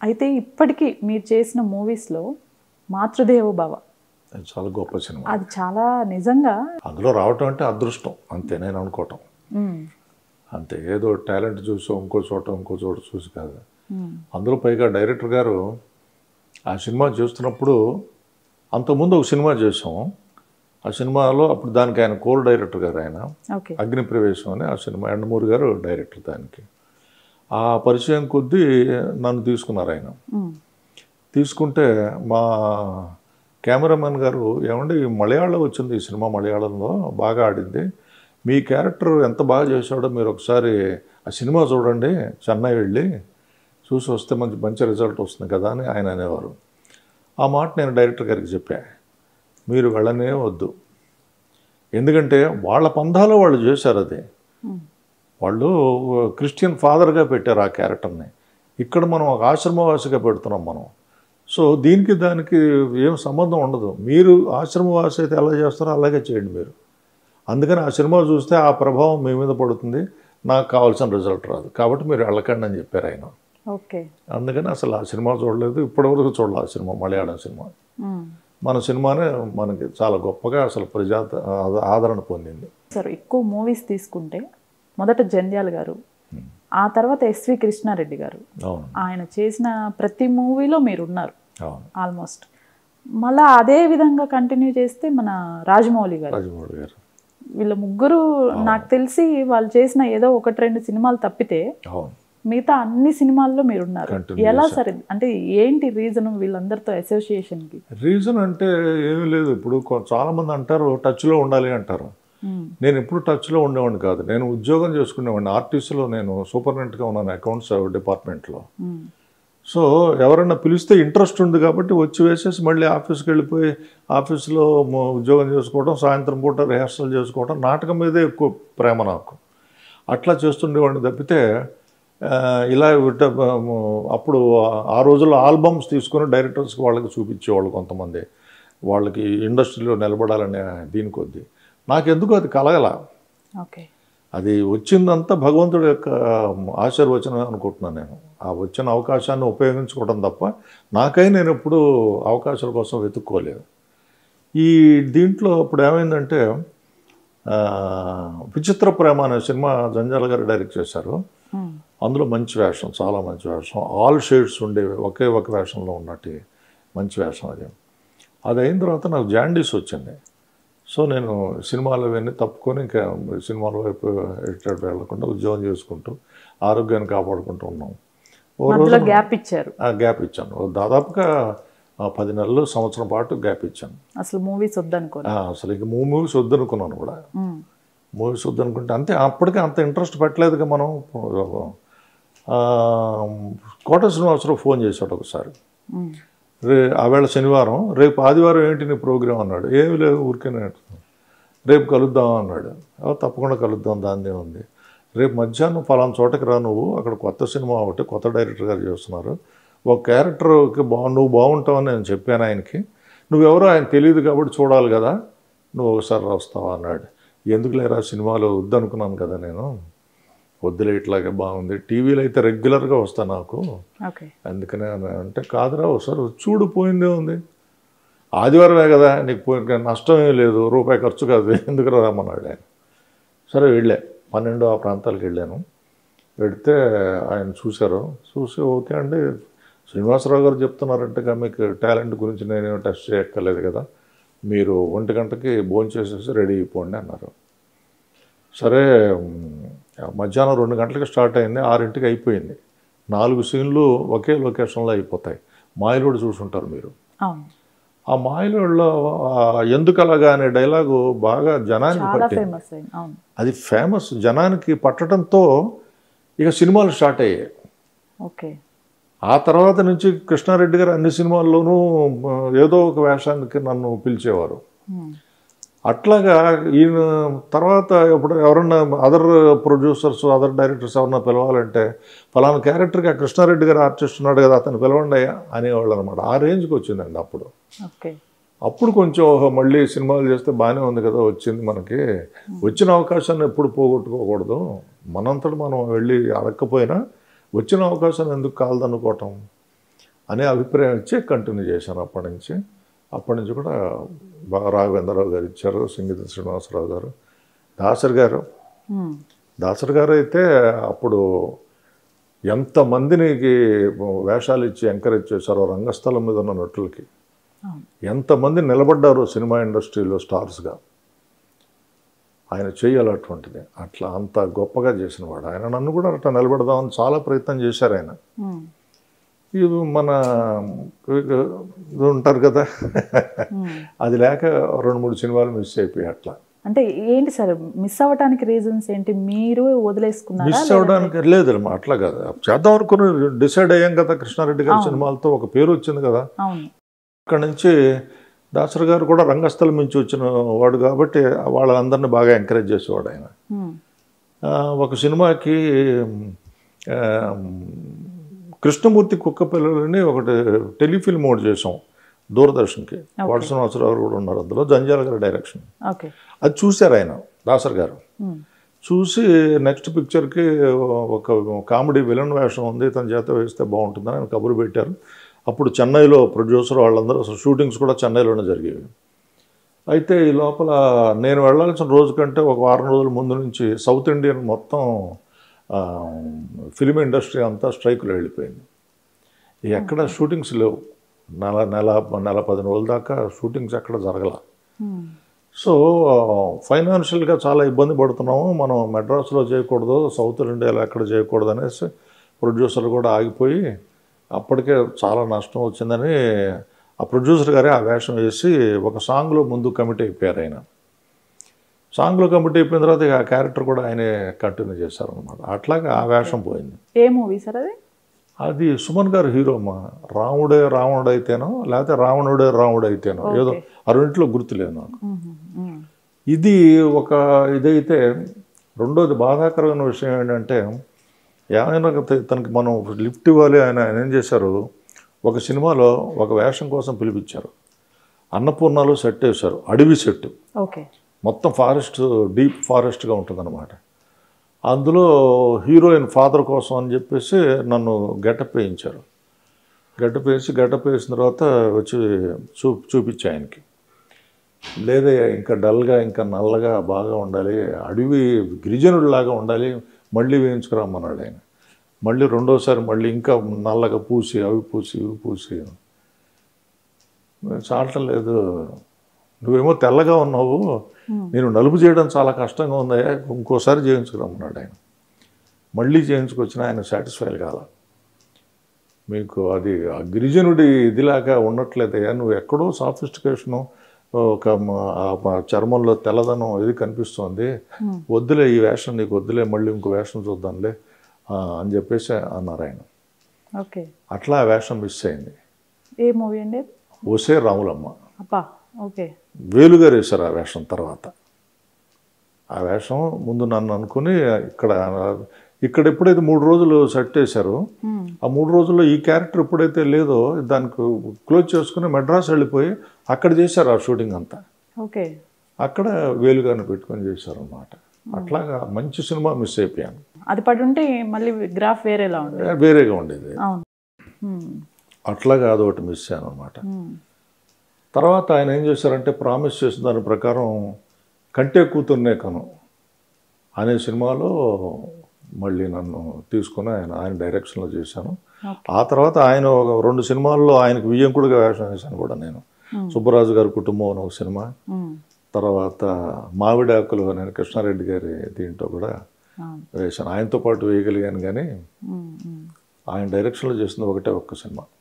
అయితే ఇప్పటికీ మీరు చేసిన మూవీస్లో మాతృదేవో భవ అది చాలా గొప్ప సినిమా అది చాలా నిజంగా అందులో రావటం అంటే అదృష్టం అంతే నేను అనుకోవటం ఉమ్, అంతే ఏదో టాలెంట్ చూసి ఇంకో చోట ఇంకో చోట చూసి కాదు ఉమ్, అందులో పైగా డైరెక్టర్ గారు ఆ సినిమా చేస్తున్నప్పుడు అంతకుముందు ఒక సినిమా చేసాం ఆ సినిమాలో అప్పుడు దానికి ఆయన కోర్ డైరెక్టర్ గారు ఆయన ఓకే అగ్ని ప్రవేశం అని ఆ సినిమా ఎండమూరి గారు డైరెక్టర్ దానికి ఆ పరిచయం కొద్దీ నన్ను తీసుకున్నారు ఆయన ఉమ్, తీసుకుంటే మా కెమెరామెన్ గారు ఏమండి మలయాళం వచ్చింది ఈ సినిమా మలయాళంలో బాగా ఆడింది మీ క్యారెక్టర్ ఎంత బాగా చేశాడో మీరు ఒకసారి ఆ సినిమా చూడండి చెన్నై వెళ్ళి చూసి వస్తే మంచి మంచి రిజల్ట్ వస్తుంది కదా అని ఆయన అనేవారు ఆ మాట నేను డైరెక్టర్ గారికి చెప్పా మీరు వెళ్ళనే వద్దు ఎందుకంటే వాళ్ళ పంధాలో వాళ్ళు చేశారు అది ఉమ్, వాళ్ళు క్రిస్టియన్ ఫాదర్గా పెట్టారు ఆ క్యారెక్టర్ని ఇక్కడ మనం ఒక ఆశ్రమవాసిగా పెడుతున్నాం మనం సో దీనికి దానికి ఏం సంబంధం ఉండదు మీరు ఆశ్రమవాసి అయితే ఎలా చేస్తారో అలాగే చేయండి మీరు అందుకని ఆ సినిమా చూస్తే ఆ ప్రభావం మీ మీద పడుతుంది నాకు కావాల్సిన రిజల్ట్ రాదు కాబట్టి మీరు వెళ్ళకండి అని చెప్పారు ఆయన ఓకే అందుకని అసలు ఆ సినిమా చూడలేదు ఇప్పటివరకు చూడలేదు ఆ సినిమా మలయాళం సినిమా ఉమ్. మన సినిమానే మనకి చాలా గొప్పగా అసలు ప్రజా ఆదరణ పొందింది సార్ ఎక్కువ మూవీస్ తీసుకుంటే మొదట జంధ్యాల గారు ఆ తర్వాత ఎస్వి కృష్ణారెడ్డి గారు అవును ఆయన చేసిన ప్రతి మూవీలో మీరు ఉన్నారు అవును ఆల్మోస్ట్ మళ్ళా అదే విధంగా కంటిన్యూ చేస్తే మన రాజమౌళి గారు రాజమౌళి గారు వీళ్ళ ముగ్గురు నాకు తెలిసి వాళ్ళు చేసిన ఏదో ఒకటి రెండు సినిమాలు తప్పితే అవును మిగతా అన్ని సినిమాల్లో మీరు ఉన్నారు Continue ఎలా సార్ ఇది? అంటే ఏంటి రీజన్ వీళ్ళందరితో అసోసియేషన్ కి రీజన్ అంటే ఏమీ లేదు ఇప్పుడు కొ- చాలా మంది అంటారు టచ్లో ఉండాలి అంటారు ఉమ్, నేను ఎప్పుడు టచ్లో ఉండేవాడిని కాదు నేను ఉద్యోగం చేసుకునేవాడిని ఆర్టీసీలో నేను సూపరింటెండెంట్గా ఉన్నాను అకౌంట్స్ డిపార్ట్మెంట్లో ఉమ్, సో ఎవరైనా పిలిస్తే ఇంట్రెస్ట్ ఉంది కాబట్టి వచ్చి వేసేసి మళ్ళీ ఆఫీస్కి వెళ్ళిపోయి ఆఫీస్లో మ- ఉద్యోగం చేసుకోవడం సాయంత్రం పూట రిహార్సల్ చేసుకోవడం నాటకం మీదే ఎక్కువ ప్రేమ నాకు అట్లా చేస్తుండేవాడిని తప్పితే ఆ, ఇలా విట్ట- అప్పుడు ఆ రోజుల్లో ఆల్బమ్స్ తీసుకొని డైరెక్టర్స్కి వాళ్ళకి చూపించేవాళ్ళు కొంతమంది వాళ్ళకి ఇండస్ట్రీలో నిలబడాలనే దీని కొద్దీ నాకెందుకు అది కలగల ఓకే అది వచ్చిందంతా భగవంతుడి యొక్క ఆశీర్వచనం అనుకుంటున్నాను నేను ఆ వచ్చిన అవకాశాన్ని ఉపయోగించుకోవడం తప్ప నాకై నేను ఎప్పుడు అవకాశాల కోసం వెతుక్కోలేదు ఈ దీంట్లో ఇప్పుడు ఏమైందంటే ఆ, విచిత్ర ప్రేమ అనే సినిమా జంజాల గారు డైరెక్ట్ చేశారు ఉమ్, అందులో మంచి వేషం చాలా మంచి వేషం ఆల్ షేడ్స్ ఉండేవి ఒకే ఒక వేషంలో ఉన్నట్టు మంచి వేషం అది అది అయిన తర్వాత నాకు జాండీస్ వచ్చింది సో నేను సినిమాలు అవన్నీ తప్పుకొని ఇంకా సినిమాల వైపు ఎటు వెళ్లకుండా ఉద్యోగం చేసుకుంటూ ఆరోగ్యాన్ని కాపాడుకుంటూ ఉన్నాం ఓ రోజు మధ్యలో గ్యాప్ ఇచ్చారు ఆ గ్యాప్ ఇచ్చాను ఓ దాదాపుగా ఆ, పది నెలలు సంవత్సరం పాటు గ్యాప్ ఇచ్చాను అసలు మూవీస్ వద్దనుకోని ఆ, అసలు ఇక మూ మూవీస్ వద్దనుకున్నాను కూడా ఉమ్, మూవీస్ వద్దనుకుంటే అంతే అప్పటికే అంత ఇంట్రెస్ట్ పెట్టలేదుగా మనం ఆ, కోట శ్రీనివాసరావు ఫోన్ చేశాడు ఒకసారి ఉమ్, రే ఆవేళ శనివారం రేపు ఆదివారం ఏంటి నీ ప్రోగ్రామ్ అన్నాడు ఏమి లేదు ఊరికేనే అంటున్నాను. రేపు కలుద్దాం అన్నాడు "ఆ, తప్పకుండా కలుద్దాం దాన్నే ఉంది రేపు మధ్యాహ్నం ఫలానా చోటకి రా నువ్వు అక్కడ కొత్త సినిమా ఒకటి కొత్త డైరెక్టర్ గారు చేస్తున్నారు ఒక క్యారెక్టర్కి బా నువ్వు బాగుంటావని నేను చెప్పాను ఆయనకి నువ్వెవరో ఆయన తెలియదు కాబట్టి చూడాలి కదా నువ్వు ఒకసారి వస్తావా అన్నాడు ఎందుకు లేరా సినిమాలో వద్దనుకున్నాను కదా నేను వద్దులే ఇట్లాగే బాగుంది టీవీలో అయితే రెగ్యులర్గా వస్తా నాకు ఓకే అందుకనే అన్నా. అంటే కాదురా ఒకసారి వచ్చి చూడు పోయిందే ఉంది ఆదివారమే కదా నీకు పోయి నష్టం ఏం లేదు రూపాయి ఖర్చు కాదు ఎందుకు రమ్మన్నాడు ఆయన సరే వెళ్ళా పన్నెండు ఆ ప్రాంతాలకు వెళ్ళాను వెళితే ఆయన చూశారు చూసి ఓకే అండి శ్రీనివాసరావు గారు చెప్తున్నారంటే ఇక మీకు టాలెంట్ గురించి నేనేం టెస్ట్ చేయక్కర్లేదు కదా మీరు ఒంటి గంటకి భోజనం చేసేసి రెడీ అయిపోండి అన్నారు సరే మ్, మధ్యాహ్నం రెండు గంటలకు స్టార్ట్ అయింది ఆరింటికి అయిపోయింది నాలుగు సీన్లు ఒకే లొకేషన్లో అయిపోతాయి మాయలోడు చూసుంటారు మీరు అవును ఆ మాయలోడులో ఆ ఎందుకు అలాగా అనే డైలాగు బాగా జనానికి చాలా పట్టింది ఫేమస్ అయింది అవును అది ఫేమస్ జనానికి పట్టడంతో ఇక సినిమాలు స్టార్ట్ అయ్యాయి ఓకే ఆ తర్వాత నుంచి కృష్ణారెడ్డి గారు అన్ని సినిమాల్లోనూ మ, ఏదో ఒక వేషానికి నన్ను పిలిచేవారు ఉమ్, అట్లాగా ఈయన తర్వాత ఇప్పుడు ఎవరన్నా అదర్ ప్రొడ్యూసర్స్ అదర్ డైరెక్టర్స్ ఎవరన్నా పిలవాలంటే ఫలానా క్యారెక్టర్కి ఆ కృష్ణారెడ్డి గారు ఆర్టిస్ట్ ఉన్నాడు కదా అతను పిలవండి అయ్యా అనేవాళ్ళు అనమాట ఆ రేంజ్కి వచ్చిందండి అప్పుడు ఓకే అప్పుడు కొంచెం ఓహో, మళ్ళీ సినిమాలు చేస్తే బాగానే ఉంది కదా వచ్చింది మనకి వచ్చిన అవకాశాన్ని ఎప్పుడు పోగొట్టుకోకూడదు మనంతట మనం వెళ్ళి అడగకపోయినా వచ్చిన అవకాశాన్ని ఎందుకు కాలదనుకోవటం అనే అభిప్రాయం ఇచ్చి కంటిన్యూ చేశాను అప్పటి నుంచి అప్పటి నుంచి కూడా బాగా రాఘవేంద్రరావు గారు ఇచ్చారు సంగీత శ్రీనివాసరావు గారు దాసరి గారు ఉమ్, దాసరి గారు అయితే అప్పుడు ఎంతమందినికి వేషాలు ఇచ్చి ఎంకరేజ్ చేశారో రంగస్థలం మీద ఉన్న నటులకి అవును. ఎంతమంది నిలబడ్డారు సినిమా ఇండస్ట్రీలో స్టార్స్గా ఆయన చేయాలి అటువంటిది అట్లా అంత గొప్పగా చేసినవాడు ఆయన నన్ను కూడా అట్లా నిలబెడదామని చాలా ప్రయత్నం చేశారు ఆయన ఉమ్, ఇది మన ఇది ఉంటారు కదా ఉమ్. అది లేక రెండు మూడు సినిమాలు మిస్ అయిపోయాయి అట్లా అంటే ఏంటి సార్ మిస్ అవ్వడానికి రీజన్స్ ఏంటి మీరు వదిలేసుకున్నారా మిస్ అవ్వడానికి లేదు అట్లా కాదు చేద్దాం అనుకుని డిసైడ్ అయ్యాం కదా కృష్ణారెడ్డి గారి సినిమాలతో ఒక పేరు వచ్చింది కదా అవును అక్కడి నుంచి దాసరి గారు కూడా రంగస్థలం నుంచి వచ్చిన వాడు కాబట్టి వాళ్ళందరినీ బాగా ఎంకరేజ్ చేసేవాడు ఆయన ఉమ్, ఆ, ఒక సినిమాకి ఆ, కృష్ణమూర్తి కుక్క పిల్లలని ఒకటి టెలిఫిల్మ్ ఒకటి చేసాం దూరదర్శన్కి వాడు శ్రీనివాసరావు గారు కూడా ఉన్నారు అందులో జంజాల గారి డైరెక్షన్ ఓకే అది చూశారు ఆయన దాసర్ గారు ఉమ్, చూసి నెక్స్ట్ పిక్చర్కి ఒక కామెడీ విలన్ వేషం ఉంది తన చేత వేస్తే బాగుంటుందని ఆయన కబురు పెట్టారు అప్పుడు చెన్నైలో ప్రొడ్యూసర్ వాళ్ళందరూ అసలు షూటింగ్స్ కూడా చెన్నైలోనే జరిగేవి అయితే ఈ లోపల నేను వెళ్ళాల్సిన రోజు కంటే ఒక వారం రోజుల ముందు నుంచి సౌత్ ఇండియన్ మొత్తం ఆ, ఫిలిం ఇండస్ట్రీ అంతా స్ట్రైకులు వెళ్ళిపోయింది ఎక్కడ షూటింగ్స్ లేవు నెల నెల నెల పది రోజుల దాకా షూటింగ్స్ ఎక్కడ జరగల ఉమ్, సో ఫైనాన్షియల్గా చాలా ఇబ్బంది పడుతున్నాము మనం మెడ్రాస్లో చేయకూడదు సౌత్ ఇండియాలో ఎక్కడ చేయకూడదు అనేసి ప్రొడ్యూసర్లు కూడా ఆగిపోయి అప్పటికే చాలా నష్టం వచ్చిందని ఆ ప్రొడ్యూసర్ గారే ఆ వేషం వేసి ఒక సాంగ్లో ముందు కమిట్ అయిపోయారు ఆయన సాంగ్లో కమిట్ అయిపోయిన తర్వాత ఇక ఆ క్యారెక్టర్ కూడా ఆయనే కంటిన్యూ చేశారనమాట అట్లాగా ఆ వేషం పోయింది ఏ మూవీ సార్ అది అది సుమన్ గారు హీరో అమ్మా రాముడే రావణుడు అయితేనో లేకపోతే రావణుడే రాముడు అయితేనో ఏదో ఆ రెండింటిలో గుర్తులేదు నాకు ఉమ్, ఉమ్, ఇది ఒక ఇదైతే రెండోది బాధాకరమైన విషయం ఏంటంటే ఏమైనా త- తనకి మనం లిఫ్ట్ ఇవ్వాలి ఆయన ఆయన ఏం చేశారు ఒక సినిమాలో ఒక వేషం కోసం పిలిపించారు అన్నపూర్ణలో సెట్ వేశారు అడవి సెట్ ఓకే మొత్తం ఫారెస్ట్ డీప్ ఫారెస్ట్గా ఉంటుందన్నమాట అందులో హీరోయిన్ ఫాదర్ కోసం అని చెప్పేసి నన్ను గెటప్ వేయించారు గెటప్ వేసి గెటప్ వేసిన తర్వాత వచ్చి చూ చూపించా ఆయనకి లేదే ఇంకా డల్గా ఇంకా నల్లగా బాగా ఉండాలి అడవి గిరిజనుడిలాగా ఉండాలి మళ్ళీ వేయించుకురమ్మన్నాడు ఆయన మళ్ళీ రెండోసారి మళ్ళీ ఇంకా నల్లగా పూసి అవి పూసి ఇవి పూసి చాలటం లేదు నువ్వేమో తెల్లగా ఉన్నావు నేను నలుపు చేయడం చాలా కష్టంగా ఉంది ఇంకోసారి చేయించుకురమ్మన్నాడు ఆయన మళ్ళీ చేయించుకొచ్చినా ఆయన సాటిస్ఫై కాల మీకు అది ఆ గిరిజనుడి ఇదిలాగా ఉండట్లేదయ్యా నువ్వు ఎక్కడో సాఫిస్టికేషను ఒక మ- ఆ మ- చర్మంలో తెల్లదనం ఇది కనిపిస్తోంది వద్దులే ఈ వేషం నీకు వద్దులే మళ్ళీ ఇంకో వేషం చూద్దాంలే ఆ, అని చెప్పేసి అన్నారు ఆయన ఓకే అట్లా ఆ వేషం మిస్ అయింది ఏ మూవీ అండి అది? ఓసే రాములమ్మ అబ్బా ఓకే వేలుగారు వేశారు ఆ వేషం తర్వాత ఆ వేషం ముందు నన్ను అనుకుని ఇక్కడ ఇక్కడ ఎప్పుడైతే మూడు రోజులు సెట్ వేశారు ఉమ్, ఆ మూడు రోజుల్లో ఈ క్యారెక్టర్ ఎప్పుడైతే లేదో దానికి క్లోజ్ చేసుకుని మెడ్రాస్ వెళ్ళిపోయి అక్కడ చేశారు ఆ షూటింగ్ అంతా ఓకే అక్కడ వేలుగారిని పెట్టుకొని చేశారు అనమాట అట్లాగా మంచి సినిమా మిస్ అయిపోయాను అది పడి ఉంటే మళ్ళీ గ్రాఫ్ వేరేలా ఉంది వేరేగా ఉండేది అవును ఉమ్, అట్లాగా అదొకటి మిస్ అయ్యాను అనమాట ఉమ్, తర్వాత ఆయన ఏం చేశారంటే ప్రామిస్ చేసిన దాని ప్రకారం కంటే కూతుర్నే కను అనే సినిమాలో మళ్ళీ నన్ను తీసుకుని ఆయన ఆయన డైరెక్షన్లో చేశాను ఓకే ఆ తర్వాత ఆయన ఒక రెండు సినిమాల్లో ఆయనకు వియ్యంకుడిగా వేషం వేశాను కూడా నేను సుబ్బరాజు గారి కుటుంబం అని ఒక సినిమా ఉమ్, తర్వాత మావిడాకులు నేను కృష్ణారెడ్డి గారి దీంట్లో కూడా అవును వేశాను ఆయనతో పాటు వేయగలిగాను కానీ ఉమ్, ఉమ్. ఆయన డైరెక్షన్లో చేసింది ఒకటే ఒక్క సినిమా